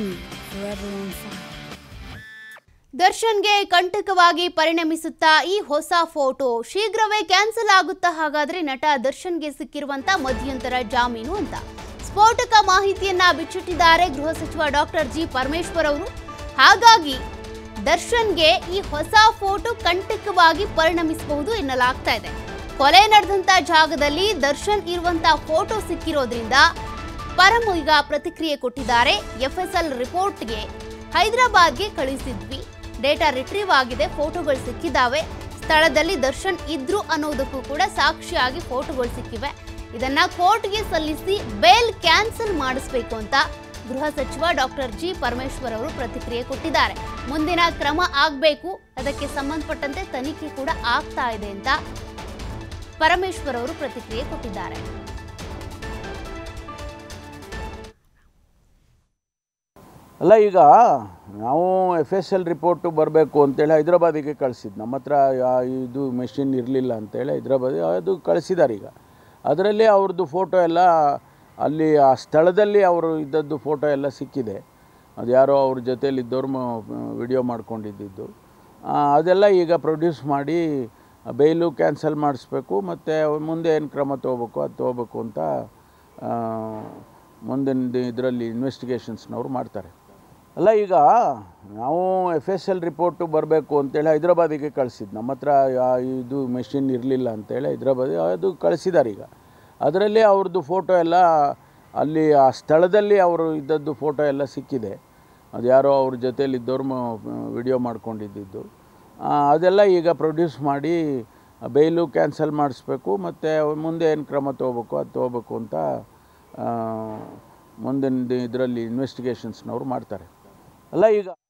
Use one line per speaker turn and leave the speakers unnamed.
me, forever on fire.
ದರ್ಶನ್ಗೆ ಕಂಟಕವಾಗಿ ಪರಿಣಮಿಸುತ್ತಾ ಈ ಹೊಸ ಫೋಟೋ ಶೀಘ್ರವೇ ಕ್ಯಾನ್ಸಲ್ ಆಗುತ್ತಾ ಹಾಗಾದ್ರೆ ನಟ ದರ್ಶನ್ಗೆ ಸಿಕ್ಕಿರುವಂತ ಮಧ್ಯಂತರ ಜಾಮೀನು ಅಂತ ಸ್ಫೋಟಕ ಮಾಹಿತಿಯನ್ನ ಬಿಚ್ಚಿಟ್ಟಿದ್ದಾರೆ ಗೃಹ ಸಚಿವ ಡಾಕ್ಟರ್ ಜಿ ಪರಮೇಶ್ವರ್ ಅವರು ಹಾಗಾಗಿ ದರ್ಶನ್ಗೆ ಈ ಹೊಸ ಫೋಟೋ ಕಂಟಕವಾಗಿ ಪರಿಣಮಿಸಬಹುದು ಎನ್ನಲಾಗ್ತಾ ಇದೆ ಕೊಲೆ ನಡೆದಂತ ಜಾಗದಲ್ಲಿ ದರ್ಶನ್ ಇರುವಂತ ಫೋಟೋ ಸಿಕ್ಕಿರೋದ್ರಿಂದ ಪರಂ ಈಗ ಪ್ರತಿಕ್ರಿಯೆ ಕೊಟ್ಟಿದ್ದಾರೆ ಎಫ್ಎಸ್ಎಲ್ ರಿಪೋರ್ಟ್ಗೆ ಹೈದರಾಬಾದ್ಗೆ ಕಳುಹಿಸಿದ್ವಿ ಡೇಟಾ ರಿಟ್ರೀವ್ ಆಗಿದೆ ಫೋಟೋಗಳು ಸಿಕ್ಕಿದ್ದಾವೆ ಸ್ಥಳದಲ್ಲಿ ದರ್ಶನ್ ಇದ್ರು ಅನ್ನೋದಕ್ಕೂ ಕೂಡ ಸಾಕ್ಷಿಯಾಗಿ ಫೋಟೋಗಳು ಸಿಕ್ಕಿವೆ ಇದನ್ನ ಕೋರ್ಟ್ಗೆ ಸಲ್ಲಿಸಿ ಬೇಲ್ ಕ್ಯಾನ್ಸಲ್ ಮಾಡಿಸ್ಬೇಕು ಅಂತ ಗೃಹ ಸಚಿವ ಡಾಕ್ಟರ್ ಜಿ ಪರಮೇಶ್ವರ್ ಅವರು ಪ್ರತಿಕ್ರಿಯೆ ಕೊಟ್ಟಿದ್ದಾರೆ ಮುಂದಿನ ಕ್ರಮ ಆಗಬೇಕು ಅದಕ್ಕೆ ಸಂಬಂಧಪಟ್ಟಂತೆ ತನಿಖೆ ಕೂಡ ಆಗ್ತಾ ಇದೆ ಅಂತ ಪರಮೇಶ್ವರ್ ಅವರು ಪ್ರತಿಕ್ರಿಯೆ ಕೊಟ್ಟಿದ್ದಾರೆ
ಅಲ್ಲ ಈಗ ನಾವು ಎಫ್ ಎಸ್ ಎಲ್ ರಿಪೋರ್ಟು ಬರಬೇಕು ಅಂತೇಳಿ ಹೈದ್ರಾಬಾದಿಗೆ ಕಳಿಸಿದ್ದು ನಮ್ಮ ಹತ್ರ ಯಾ- ಇದು ಮೆಷಿನ್ ಇರಲಿಲ್ಲ ಅಂತೇಳಿ ಹೈದ್ರಾಬಾದ್ ಅದು ಕಳಿಸಿದ್ದಾರೆ ಈಗ ಅದರಲ್ಲಿ ಅವ್ರದ್ದು ಫೋಟೋ ಎಲ್ಲ ಅಲ್ಲಿ ಆ ಸ್ಥಳದಲ್ಲಿ ಅವರು ಇದ್ದದ್ದು ಫೋಟೋ ಎಲ್ಲ ಸಿಕ್ಕಿದೆ ಅದು ಯಾರೋ ಅವ್ರ ಜೊತೆಯಲ್ಲಿದ್ದವ್ರು ವಿಡಿಯೋ ಮಾಡ್ಕೊಂಡಿದ್ದು ಆ, ಅದೆಲ್ಲ ಈಗ ಪ್ರೊಡ್ಯೂಸ್ ಮಾಡಿ ಬೇಲು ಕ್ಯಾನ್ಸಲ್ ಮಾಡಿಸ್ಬೇಕು ಮತ್ತು ಮುಂದೆ ಏನು ಕ್ರಮ ತೊಗೋಬೇಕು ಅದು ತೊಗೋಬೇಕು ಅಂತ ಆ, ಮುಂದಿನ ಇದರಲ್ಲಿ ಇನ್ವೆಸ್ಟಿಗೇಷನ್ಸ್ನವ್ರು ಮಾಡ್ತಾರೆ ಅಲ್ಲ ಈಗ ನಾವು ಎಫ್ ಎಸ್ ಎಲ್ ರಿಪೋರ್ಟು ಬರಬೇಕು ಅಂತೇಳಿ ಹೈದ್ರಾಬಾದಿಗೆ ಕಳಿಸಿದ್ದು ನಮ್ಮ ಹತ್ರ ಯಾ- ಇದು ಮೆಷಿನ್ ಇರಲಿಲ್ಲ ಅಂತೇಳಿ ಹೈದ್ರಾಬಾದ್ ಅದು ಕಳಿಸಿದ್ದಾರೆ ಈಗ ಅದರಲ್ಲಿ ಅವ್ರದ್ದು ಫೋಟೋ ಎಲ್ಲ ಅಲ್ಲಿ ಆ ಸ್ಥಳದಲ್ಲಿ ಅವರು ಇದ್ದದ್ದು ಫೋಟೋ ಎಲ್ಲ ಸಿಕ್ಕಿದೆ ಅದು ಯಾರೋ ಅವ್ರ ಜೊತೆಯಲ್ಲಿದ್ದವ್ರು ವಿಡಿಯೋ ಮಾಡ್ಕೊಂಡಿದ್ದು ಆ, ಅದೆಲ್ಲ ಈಗ ಪ್ರೊಡ್ಯೂಸ್ ಮಾಡಿ ಬೇಲು ಕ್ಯಾನ್ಸಲ್ ಮಾಡಿಸ್ಬೇಕು ಮತ್ತು ಮುಂದೆ ಏನು ಕ್ರಮ ತೊಗೋಬೇಕು ಅದು ತೊಗೋಬೇಕು ಅಂತ ಆ, ಮುಂದಿನ ಇದರಲ್ಲಿ ಇನ್ವೆಸ್ಟಿಗೇಷನ್ಸ್ನವ್ರು ಮಾಡ್ತಾರೆ ಅಲ್ಲ ಈಗ